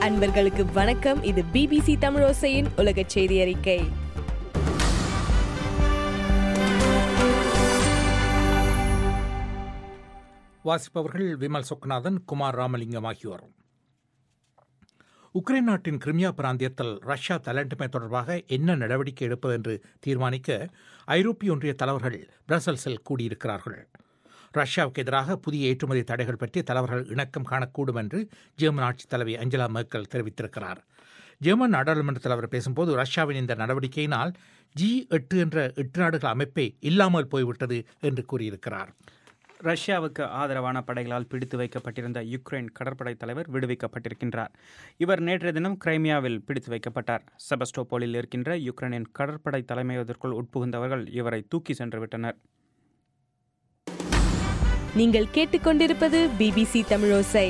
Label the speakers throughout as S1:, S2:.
S1: அன்பர்களுக்கு வணக்கம் இது பிபிசி தமிழோசையின் உலக செய்தி அறிக்கை
S2: வாசிப்பவர்கள் விமல் சொக்கநாதன் குமார் ராமலிங்கம் ஆகியோர் உக்ரைன் நாட்டின் கிரிமியா பிராந்தியத்தில் ரஷ்யா தலையீட்டுமை தொடர்பாக என்ன நடவடிக்கை எடுப்பது என்று தீர்மானிக்க ஐரோப்பிய ஒன்றிய தலைவர்கள் பிரசல்ஸில் கூடியிருக்கிறார்கள் ரஷ்யாவுக்கு எதிராக புதிய ஏற்றுமதி தடைகள் பற்றி தலைவர்கள் இணக்கம் காணக்கூடும் என்று ஜெர்மன் ஆட்சித் தலைவி அஞ்சலா மேர்க்கல் தெரிவித்திருக்கிறார் ஜெர்மன் நாடாளுமன்ற தலைவர் பேசும்போது ரஷ்யாவின் இந்த நடவடிக்கையினால் ஜி எட்டு என்ற எட்டு நாடுகள் அமைப்பே இல்லாமல் போய்விட்டது என்று கூறியிருக்கிறார்
S3: ரஷ்யாவுக்கு ஆதரவான படைகளால் பிடித்து வைக்கப்பட்டிருந்த யுக்ரைன் கடற்படை தலைவர் விடுவிக்கப்பட்டிருக்கின்றார் இவர் நேற்றைய தினம் கிரைமியாவில் பிடித்து வைக்கப்பட்டார் செபஸ்டோபோலில் இருக்கின்ற யுக்ரைனின் கடற்படை தலைமையகத்திற்குள் உட்புகுந்தவர்கள் இவரை தூக்கி சென்று விட்டனர்
S1: நீங்கள் கேட்டுக்கொண்டிருப்பது பிபிசி தமிழோசை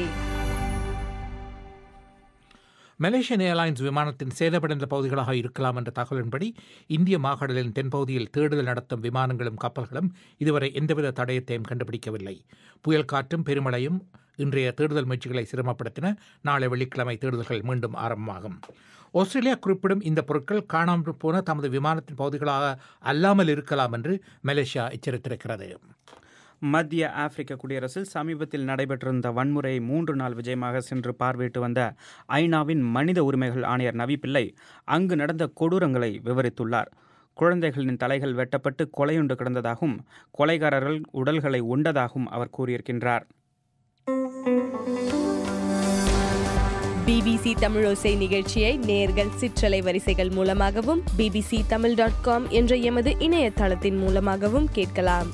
S2: மலேசியன் ஏர்லைன்ஸ் விமானத்தின் சேதமடைந்த பகுதிகளாக இருக்கலாம் என்ற தகவலின்படி இந்திய மாகாணலின் தென்பகுதியில் தேடுதல் நடத்தும் விமானங்களும் கப்பல்களும் இதுவரை எந்தவித தடயத்தையும் கண்டுபிடிக்கவில்லை புயல் காற்றும் பெருமழையும் இன்றைய தேடுதல் முயற்சிகளை சிரமப்படுத்தின நாளை வெள்ளிக்கிழமை தேடுதல்கள் மீண்டும் ஆரம்பமாகும் ஆஸ்திரேலியா குறிப்பிடும் இந்த பொருட்கள் காணாமல் போன தமது விமானத்தின் பகுதிகளாக அல்லாமல் இருக்கலாம் என்று மலேசியா எச்சரித்திருக்கிறது
S3: மத்திய ஆப்பிரிக்க குடியரசில் சமீபத்தில் நடைபெற்றிருந்த வன்முறையை மூன்று நாள் விஜயமாக சென்று பார்வையிட்டு வந்த ஐநாவின் மனித உரிமைகள் ஆணையர் நவி பிள்ளை அங்கு நடந்த கொடூரங்களை விவரித்துள்ளார் குழந்தைகளின் தலைகள் வெட்டப்பட்டு கொலையுண்டு கிடந்ததாகவும் கொலைகாரர்கள் உடல்களை உண்டதாகவும் அவர் கூறியிருக்கின்றார்
S1: பிபிசி தமிழோசை நிகழ்ச்சியை நேர்கள் சிற்றலை வரிசைகள் மூலமாகவும் பிபிசி தமிழ் டாட் காம் என்ற எமது இணையதளத்தின் மூலமாகவும் கேட்கலாம்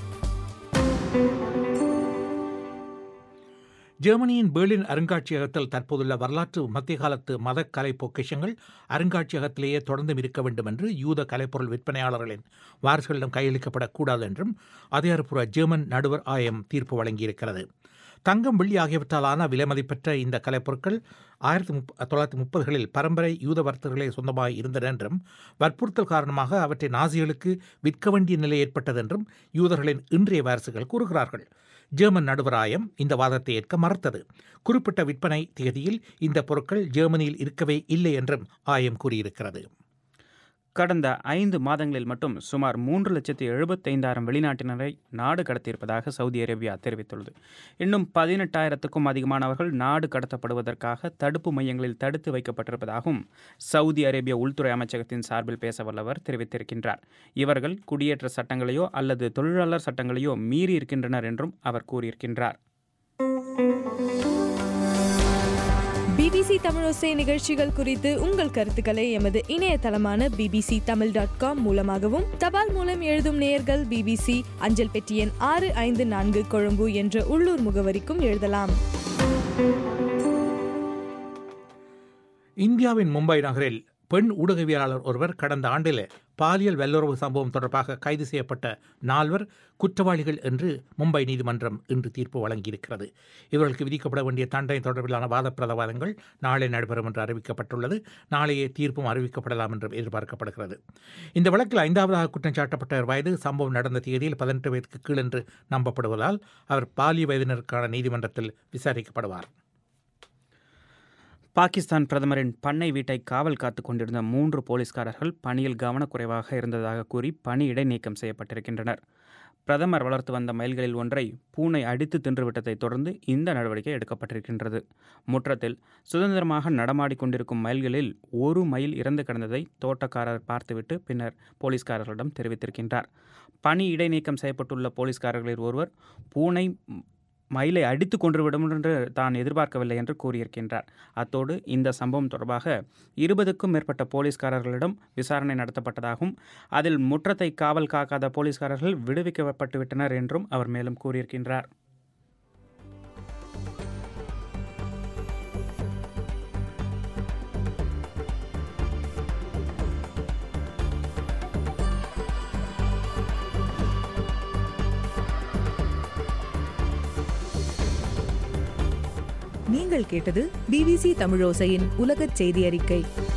S2: ஜெர்மனியின் பேர்லின் அருங்காட்சியகத்தில் தற்போதுள்ள வரலாற்று மத்திய காலத்து மத கலை பொக்கிஷங்கள் அருங்காட்சியகத்திலேயே தொடர்ந்து இருக்க வேண்டும் என்று யூத கலைப்பொருள் விற்பனையாளர்களின் வாரிசுகளிடம் கையளிக்கப்படக்கூடாது என்றும் அதிகாரப்பூர்வ ஜெர்மன் நடுவர் ஆயம் தீர்ப்பு வழங்கியிருக்கிறது தங்கம் வெள்ளி ஆகியவற்றாலான விலைமதிப்பெற்ற இந்த கலைப்பொருட்கள் ஆயிரத்தி முப் தொள்ளாயிரத்தி முப்பதுகளில் பரம்பரை யூத வர்த்தகர்களே சொந்தமாக இருந்தன என்றும் வற்புறுத்தல் காரணமாக அவற்றை நாசிகளுக்கு விற்க வேண்டிய நிலை ஏற்பட்டது என்றும் யூதர்களின் இன்றைய வாரிசுகள் கூறுகிறார்கள் ஜெர்மன் நடுவராயம் இந்த வாதத்தை ஏற்க மறுத்தது குறிப்பிட்ட விற்பனை தேதியில் இந்த பொருட்கள் ஜெர்மனியில் இருக்கவே இல்லை என்றும் ஆயம் கூறியிருக்கிறது
S3: கடந்த ஐந்து மாதங்களில் மட்டும் சுமார் மூன்று லட்சத்தி எழுபத்தைந்தாயிரம் வெளிநாட்டினரை நாடு கடத்தியிருப்பதாக சவுதி அரேபியா தெரிவித்துள்ளது இன்னும் பதினெட்டாயிரத்துக்கும் அதிகமானவர்கள் நாடு கடத்தப்படுவதற்காக தடுப்பு மையங்களில் தடுத்து வைக்கப்பட்டிருப்பதாகவும் சவுதி அரேபிய உள்துறை அமைச்சகத்தின் சார்பில் பேச வல்லவர் தெரிவித்திருக்கின்றார் இவர்கள் குடியேற்ற சட்டங்களையோ அல்லது தொழிலாளர் சட்டங்களையோ மீறி இருக்கின்றனர் என்றும் அவர் கூறியிருக்கின்றார்
S1: பிபிசி தமிழோசை நிகழ்ச்சிகள் குறித்து உங்கள் கருத்துக்களை எமது இணையதளமான பிபிசி தமிழ் டாட் காம் மூலமாகவும் தபால் மூலம் எழுதும் நேயர்கள் பிபிசி அஞ்சல் பெட்டி எண் ஆறு ஐந்து நான்கு கொழும்பு என்ற உள்ளூர் முகவரிக்கும் எழுதலாம்
S2: இந்தியாவின் மும்பை நகரில் பெண் ஊடகவியலாளர் ஒருவர் கடந்த ஆண்டில் பாலியல் வல்லுறவு சம்பவம் தொடர்பாக கைது செய்யப்பட்ட நால்வர் குற்றவாளிகள் என்று மும்பை நீதிமன்றம் இன்று தீர்ப்பு வழங்கியிருக்கிறது இவர்களுக்கு விதிக்கப்பட வேண்டிய தண்டனை தொடர்பிலான வாத பிரதவாதங்கள் நாளை நடைபெறும் என்று அறிவிக்கப்பட்டுள்ளது நாளையே தீர்ப்பும் அறிவிக்கப்படலாம் என்றும் எதிர்பார்க்கப்படுகிறது இந்த வழக்கில் ஐந்தாவதாக குற்றம் சாட்டப்பட்ட வயது சம்பவம் நடந்த தேதியில் பதினெட்டு வயதுக்கு கீழ் என்று நம்பப்படுவதால் அவர் பாலிய வயதினருக்கான நீதிமன்றத்தில் விசாரிக்கப்படுவார்
S3: பாகிஸ்தான் பிரதமரின் பண்ணை வீட்டை காவல் காத்து கொண்டிருந்த மூன்று போலீஸ்காரர்கள் பணியில் கவனக்குறைவாக இருந்ததாக கூறி பணி இடைநீக்கம் செய்யப்பட்டிருக்கின்றனர் பிரதமர் வளர்த்து வந்த மயில்களில் ஒன்றை பூனை அடித்து தின்றுவிட்டதை தொடர்ந்து இந்த நடவடிக்கை எடுக்கப்பட்டிருக்கின்றது முற்றத்தில் சுதந்திரமாக நடமாடிக்கொண்டிருக்கும் மயில்களில் ஒரு மயில் இறந்து கிடந்ததை தோட்டக்காரர் பார்த்துவிட்டு பின்னர் போலீஸ்காரர்களிடம் தெரிவித்திருக்கின்றார் பணி இடைநீக்கம் செய்யப்பட்டுள்ள போலீஸ்காரர்களில் ஒருவர் பூனை மயிலை அடித்து கொன்றுவிடும் என்று தான் எதிர்பார்க்கவில்லை என்று கூறியிருக்கின்றார் அத்தோடு இந்த சம்பவம் தொடர்பாக இருபதுக்கும் மேற்பட்ட போலீஸ்காரர்களிடம் விசாரணை நடத்தப்பட்டதாகவும் அதில் முற்றத்தை காவல் காக்காத போலீஸ்காரர்கள் விடுவிக்கப்பட்டுவிட்டனர் என்றும் அவர் மேலும் கூறியிருக்கின்றார்
S4: நீங்கள் கேட்டது பிபிசி தமிழோசையின் உலகச் செய்தி அறிக்கை